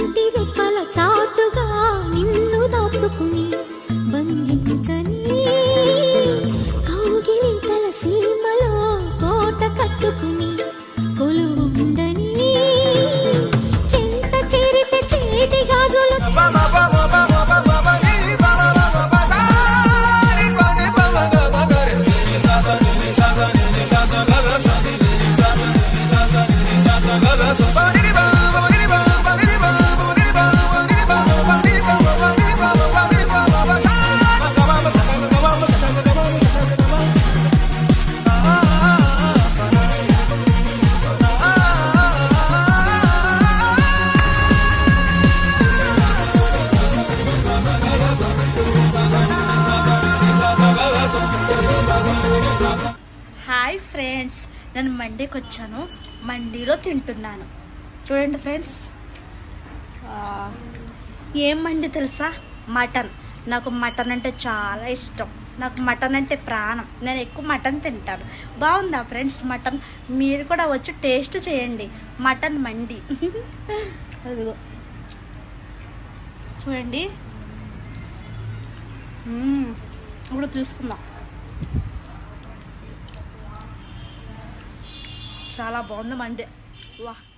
ఇంటి రెప్పల చాటుగా నిన్ను దాచుకుని బంధించని కౌగిలింతల సీమలో కోట కట్టుకుని కొలువుందని చెంత చేరితే చేతి గాజులు హాయ్ ఫ్రెండ్స్ నేను మండీకి వచ్చాను మండీలో తింటున్నాను చూడండి ఫ్రెండ్స్ ఆ, ఏం మండి తెలుసా మటన్ నాకు మటన్ అంటే చాలా ఇష్టం నాకు మటన్ అంటే ప్రాణం నేను ఎక్కువ మటన్ తింటాను బాగుందా ఫ్రెండ్స్ మటన్ మీరు కూడా వచ్చి టేస్ట్ చేయండి మటన్ మండి అదిగో చూడండి మ్మ్. ఇప్పుడు తీసుకుందాం చాలా బాగుంది మండే వా